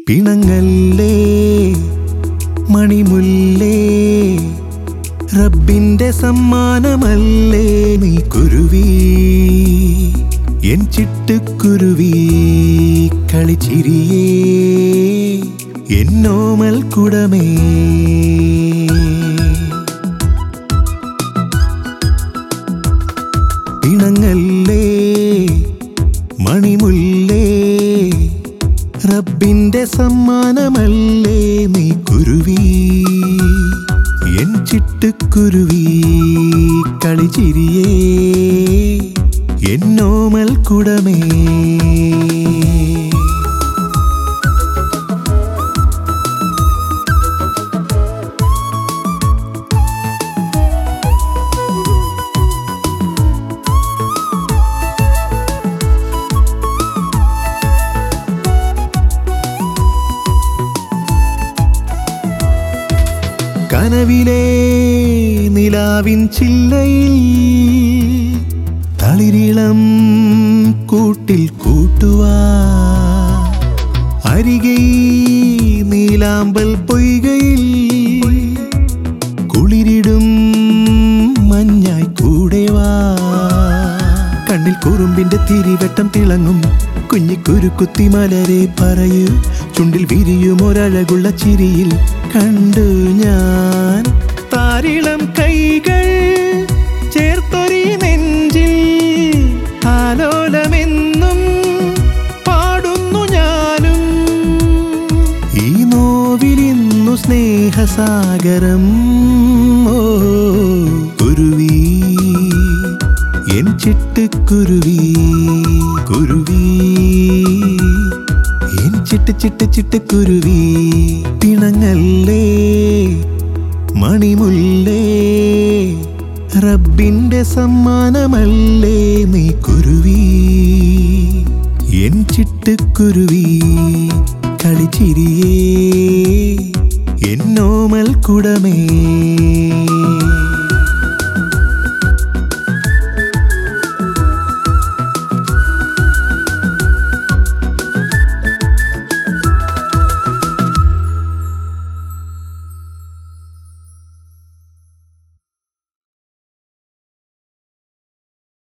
പിണങ്ങല്ലേ മണിമുല്ലേ റബ്ബിന്റെ സമ്മാനമല്ലേ നീ കുരുവി എൻ ചിട്ടുക്കുരുവി കളിച്ചിരിയേ എന്നോമൽ കുടമേ പിണങ്ങല്ലേ മണിമുല്ലേ റബ്ബിന്റെ സമ്മാനമല്ലേ നീ കുരുവി എൻ ചിട്ടുക്കുരുവി കളിച്ചിരിയേ എന്നോമൽ കുടമേ കനവിലെ നിലാവിൻ ചില്ലയിൽ തളിരിളം കൂട്ടിൽ കൂട്ടുവാ അരികെ നീലാമ്പൽ പൊയ്കയിൽ കുളിരിടും മഞ്ഞായി കൂടെ വാ കണ്ണിൽ കുറുമ്പിന്റെ തിരിവട്ടം തിളങ്ങും കുഞ്ഞിക്കുരുക്കുത്തി മലരെ പറയൂ ചുണ്ടിൽ വിരിയും ഒരഴകുള്ള ചിരിയിൽ കണ്ടു ഞാൻ താരിളം കൈകൾ ചേർത്തൊരി നെഞ്ചിൽ ആലോലമെന്നും പാടുന്നു ഞാനും ഈ നോവിലിന്നു സ്നേഹസാഗരം ഓ കുരുവി എൻ ചിട്ടുക്കുരുവി കുരുവി എൻ ചിട്ട് ചിട്ട് ചിട്ട് കുരുവി പിണങ്ങല്ലേ മണിമുല്ലേ റബ്ബിന്റെ സമ്മാനമല്ലേ നീ കുരുവി എൻ ചിട്ടുക്കുരുവി കളിച്ചിരിയേ എന്നോമൽ കുടമേ